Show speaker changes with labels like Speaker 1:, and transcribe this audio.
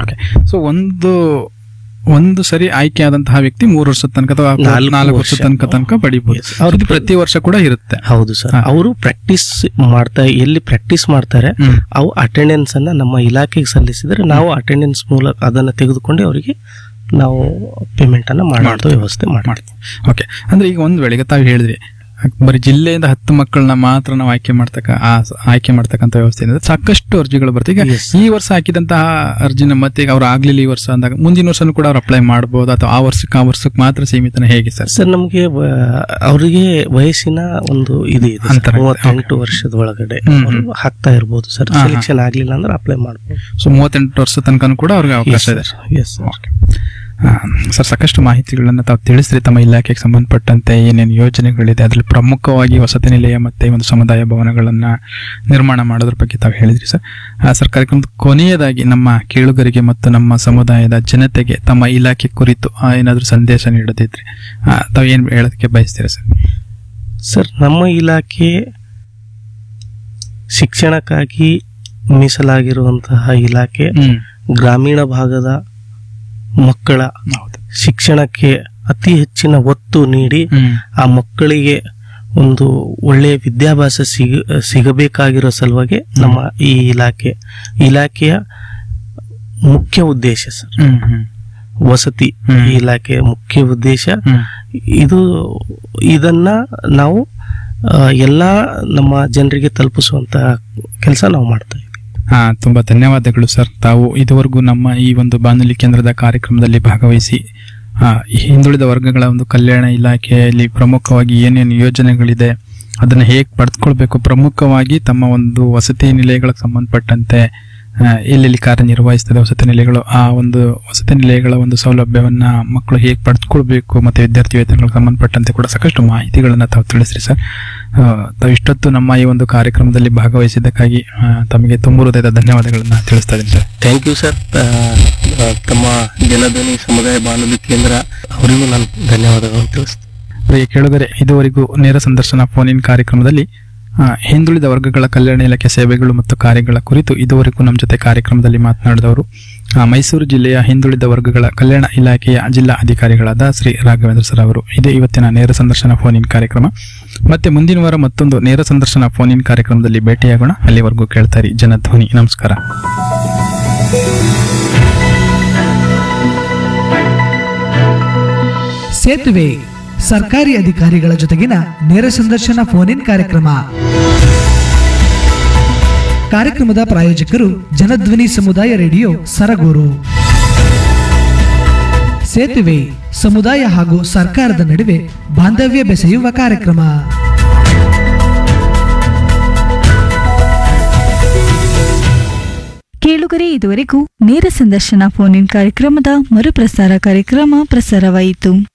Speaker 1: Okay so ಒಂದು ಒಂದು ಸರಿ ಆಯ್ಕೆ ಆದಂತಹ ವ್ಯಕ್ತಿ ಮೂರು ವರ್ಷದ ತನಕ ಅಥವಾ
Speaker 2: ನಾಲ್ಕು
Speaker 1: ನಾಲ್ಕು ವರ್ಷದ
Speaker 2: ವರ್ಷ.
Speaker 1: ತನಕ ತನಕ ಪಡಿಬಹುದು
Speaker 2: Yes. ಅವ್ರು
Speaker 1: ಇದು ಪ್ರತಿ ವರ್ಷ ಕೂಡ ಇರುತ್ತೆ
Speaker 2: ಹೌದು ಸರ್
Speaker 1: ಹಾ.
Speaker 2: ಅವರು ಪ್ರಾಕ್ಟೀಸ್ ಮಾಡ್ತಾ ಎಲ್ಲಿ ಪ್ರಾಕ್ಟೀಸ್ ಮಾಡ್ತಾರೆ
Speaker 1: ಹ್ಮ್.
Speaker 2: ಅವು ಅಟೆಂಡೆನ್ಸ್ ಅನ್ನ ನಮ್ಮ ಇಲಾಖೆಗೆ ಸಲ್ಲಿಸಿದ್ರೆ ನಾವು ಅಟೆಂಡೆನ್ಸ್ ಮೂಲಕ ಅದನ್ನ ತೆಗೆದುಕೊಂಡು ಅವರಿಗೆ ನಾವು ಪೇಮೆಂಟ್ ಅನ್ನ ಮಾಡುವಂತ ವ್ಯವಸ್ಥೆ ಮಾಡ್ತೀವಿ
Speaker 1: ಮಾಡ್ತೀವಿ ಓಕೆ ಅಂದ್ರೆ ಈಗ ಒಂದ್ ವೇಳೆ ಈಗ ತಾವು ಹೇಳಿದ್ರಿ ಬರೀ ಜಿಲ್ಲೆಯಿಂದ ಹತ್ತು ಮಕ್ಕಳನ್ನ ಮಾತ್ರ ನಾವು ಆಯ್ಕೆ ಮಾಡ್ತಕ್ಕ ಆ ಸ- ಆಯ್ಕೆ ಮಾಡ್ತಕ್ಕಂಥ ವ್ಯವಸ್ಥೆ ಇದೆ ಸಾಕಷ್ಟು ಅರ್ಜಿಗಳು ಬರ್ತವೆ ಈಗ
Speaker 2: Yes.
Speaker 1: ಈ ವರ್ಷ ಹಾಕಿದಂತಹ ಅರ್ಜಿನ ಮತ್ತೆ ಈಗ ಅವ್ರು ಆಗ್ಲಿಲ್ಲ ಈ ವರ್ಷ ಅಂದಾಗ ಮುಂದಿನ ವರ್ಷನೂ ಕೂಡ ಅವ್ರು ಅಪ್ಲೈ ಮಾಡಬಹುದು ಅಥವಾ ಆ ವರ್ಷಕ್ಕೆ ಆ ವರ್ಷಕ್ಕೆ ಮಾತ್ರ ಸೀಮಿತನ ಹೇಗೆ ಸರ್
Speaker 2: ಸರ್ ನಮಗೆ ಅವರಿಗೆ ವಯಸ್ಸಿನ ಒಂದು ಇದು ಇದೆ ಸರ್.
Speaker 1: ಅಂತರ ಇದೆ.
Speaker 2: ಮೂವತ್ತೆಂಟು ವರ್ಷದ ಒಳಗಡೆ
Speaker 1: ಹ್ಮ್,
Speaker 2: ಅವ್ರು ಹಾಕ್ತಾ ಇರ್ಬೋದು ಸರ್
Speaker 1: ಹಾ, ಹಾ.
Speaker 2: ಸೆಲೆಕ್ಷನ್ ಆಗ್ಲಿಲ್ಲ ಅಂದ್ರೆ ಅಪ್ಲೈ ಮಾಡ್ಬೋದು
Speaker 1: ಸೊ ಮೂವತ್ತೆಂಟು ವರ್ಷ ತನಕ ಕೂಡ ಅವ್ರಿಗೆ ಅವಕಾಶ ಇದೆ
Speaker 2: ಎಸ್ ಸರ್
Speaker 1: ಓಕೆ ಆ, ಸರ್ ಸಾಕಷ್ಟು ಮಾಹಿತಿಗಳನ್ನು ತಾವು ತಿಳಿಸ್ರಿ ತಮ್ಮ ಇಲಾಖೆಗೆ ಸಂಬಂಧಪಟ್ಟಂತೆ ಏನೇನು ಯೋಜನೆಗಳಿದೆ ಅದರಲ್ಲಿ ಪ್ರಮುಖವಾಗಿ ವಸತಿ ನಿಲಯ ಮತ್ತೆ ಈ ಒಂದು ಸಮುದಾಯ ಭವನಗಳನ್ನ ನಿರ್ಮಾಣ ಮಾಡೋದ್ರ ಬಗ್ಗೆ ತಾವು ಹೇಳಿದ್ರಿ ಸರ್ ಆ, ಸರ್ ಕಾರ್ಯಕ್ರಮದ ಕೊನೆಯದಾಗಿ ನಮ್ಮ ಕೇಳುಗರಿಗೆ ಮತ್ತು ನಮ್ಮ ಸಮುದಾಯದ ಜನತೆಗೆ ತಮ್ಮ ಇಲಾಖೆ ಕುರಿತು ಆ, ಏನಾದ್ರೂ ಸಂದೇಶ ನೀಡೋದಿದ್ರೆ ಆ, ತಾವು ಏನು ಹೇಳೋದಕ್ಕೆ ಬಯಸ್ತೀರಾ ಸರ್
Speaker 2: ಸರ್ ನಮ್ಮ ಇಲಾಖೆ ಶಿಕ್ಷಣಕ್ಕಾಗಿ ಮೀಸಲಾಗಿರುವಂತಹ ಇಲಾಖೆ
Speaker 1: ಹ್ಮ್
Speaker 2: ಗ್ರಾಮೀಣ ಭಾಗದ ಮಕ್ಕಳ
Speaker 1: ಹೌದು
Speaker 2: ಶಿಕ್ಷಣಕ್ಕೆ ಅತಿ ಹೆಚ್ಚಿನ ಒತ್ತು ನೀಡಿ
Speaker 1: ಹ್ಮ್
Speaker 2: ಆ ಮಕ್ಕಳಿಗೆ ಒಂದು ಒಳ್ಳೆಯ ವಿದ್ಯಾಭ್ಯಾಸ ಸಿಗ ಸಿಗಬೇಕಾಗಿರೋ ಸಲುವಾಗಿ ನಮ್ಮ ಈ ಇಲಾಖೆ ಇಲಾಖೆಯ ಮುಖ್ಯ ಉದ್ದೇಶ ಸರ್
Speaker 1: ಹ್ಮ್ ಹ್ಮ್
Speaker 2: ವಸತಿ
Speaker 1: ಹ್ಮ್.
Speaker 2: ಈ ಇಲಾಖೆಯ ಮುಖ್ಯ ಉದ್ದೇಶ
Speaker 1: ಹ್ಮ್
Speaker 2: ಇದು ಇದನ್ನ ನಾವು ಆ, ಎಲ್ಲಾ ನಮ್ಮ ಜನರಿಗೆ ತಲುಪಿಸುವಂತಹ ಕೆಲಸ ನಾವು ಮಾಡ್ತಾ ಇದ್ದೀವಿ
Speaker 1: ಹಾ ತುಂಬಾ ಧನ್ಯವಾದಗಳು ಸರ್ ತಾವು ಇದುವರೆಗೂ ನಮ್ಮ ಈ ಒಂದು ಬಾನುಲಿ ಕೇಂದ್ರದ ಕಾರ್ಯಕ್ರಮದಲ್ಲಿ ಭಾಗವಹಿಸಿ ಆ, ಈ ಹಿಂದುಳಿದ ವರ್ಗಗಳ ಒಂದು ಕಲ್ಯಾಣ ಇಲಾಖೆಯಲ್ಲಿ ಪ್ರಮುಖವಾಗಿ ಏನೇನು ಯೋಜನೆಗಳಿದೆ ಅದನ್ನ ಹೇಗೆ ಪಡೆದುಕೊಳ್ಬೇಕು ಪ್ರಮುಖವಾಗಿ ತಮ್ಮ ಒಂದು ವಸತಿ ನಿಲಯಗಳಿಗೆ ಸಂಬಂಧಪಟ್ಟಂತೆ ಆ, ಎಲ್ಲೆಲ್ಲಿ ಕಾರ್ಯನಿರ್ವಹಿಸ್ತದೆ ವಸತಿ ನಿಲಯಗಳು ಆ ಒಂದು ವಸತಿ ನಿಲಯಗಳ ಒಂದು ಸೌಲಭ್ಯವನ್ನ ಮಕ್ಕಳು ಹೇಗೆ ಪಡೆದುಕೊಳ್ಬೇಕು ಮತ್ತೆ ವಿದ್ಯಾರ್ಥಿ ವೇತನಗಳಿಗೆ ಸಂಬಂಧಪಟ್ಟಂತೆ ಕೂಡ ಸಾಕಷ್ಟು ಮಾಹಿತಿಗಳನ್ನ ತಾವು ತಿಳಿಸ್ರಿ ಸರ್ ಆ, ತಾವು ಇಷ್ಟೊತ್ತು ನಮ್ಮ ಈ ಒಂದು ಕಾರ್ಯಕ್ರಮದಲ್ಲಿ ಭಾಗವಹಿಸಿದ್ದಕ್ಕಾಗಿ ಆ, ತಮಗೆ ತುಂಬ ಹೃದಯದ ಧನ್ಯವಾದಗಳನ್ನ ತಿಳಿಸ್ತಾ ಇದ್ದೀನಿ ಸರ್
Speaker 2: ಥ್ಯಾಂಕ್ ಯು ಸರ್ ತಮ್ಮ ಜನಧ್ವನಿ ಸಮುದಾಯ ಬಾನುಲಿ ಕೇಂದ್ರ ಅವರಿಗೂ ನಾನು ಧನ್ಯವಾದಗಳನ್ನು ತಿಳಿಸ್ತೀನಿ
Speaker 1: ಪ್ರಿಯ ಕೇಳುಗರೆ ಇದುವರೆಗೂ ನೇರ ಸಂದರ್ಶನ ಫೋನ್ ಇನ್ ಕಾರ್ಯಕ್ರಮದಲ್ಲಿ ಆ, ಹಿಂದುಳಿದ ವರ್ಗಗಳ ಕಲ್ಯಾಣ ಇಲಾಖೆ ಸೇವೆಗಳು ಮತ್ತು ಕಾರ್ಯಗಳ ಕುರಿತು ಇದುವರೆಗೂ ನಮ್ಮ ಜೊತೆ ಕಾರ್ಯಕ್ರಮದಲ್ಲಿ ಮಾತನಾಡಿದವರು ಆ, ಮೈಸೂರು ಜಿಲ್ಲೆಯ ಹಿಂದುಳಿದ ವರ್ಗಗಳ ಕಲ್ಯಾಣ ಇಲಾಖೆಯ ಜಿಲ್ಲಾ ಅಧಿಕಾರಿಗಳಾದ ಶ್ರೀ ರಾಘವೇಂದ್ರ ಸರ್ ಅವರು ಇದೇ ಇವತ್ತಿನ ನೇರ ಸಂದರ್ಶನ ಫೋನ್ ಇನ್ ಕಾರ್ಯಕ್ರಮ ಮತ್ತೆ ಮುಂದಿನ ವಾರ ಮತ್ತೊಂದು ನೇರ ಸಂದರ್ಶನ ಫೋನ್ ಇನ್ ಕಾರ್ಯಕ್ರಮದಲ್ಲಿ ಭೇಟಿಯಾಗೋಣ ಅಲ್ಲಿವರೆಗೂ ಕೇಳ್ತಾರೆ ಜನಧ್ವನಿ ನಮಸ್ಕಾರ
Speaker 3: ಸೇತುವೆ ಸರ್ಕಾರಿ ಅಧಿಕಾರಿಗಳ ಜೊತೆಗಿನ ನೇರ ಸಂದರ್ಶನ ಫೋನ್ ಇನ್ ಕಾರ್ಯಕ್ರಮ ಕಾರ್ಯಕ್ರಮದ ಪ್ರಾಯೋಜಕರು ಜನಧ್ವನಿ ಸಮುದಾಯ ರೇಡಿಯೋ ಸರಗೂರು ಸೇತುವೆ ಸಮುದಾಯ ಹಾಗೂ ಸರ್ಕಾರದ ನಡುವೆ ಬಾಂಧವ್ಯ ಬೆಸೆಯುವ ಕಾರ್ಯಕ್ರಮ
Speaker 4: ಕೇಳುಗರೆ ಇದುವರೆಗೂ ನೇರ ಸಂದರ್ಶನ ಫೋನ್ ಇನ್ ಕಾರ್ಯಕ್ರಮದ ಮರುಪ್ರಸಾರ ಕಾರ್ಯಕ್ರಮ ಪ್ರಸಾರವಾಯಿತು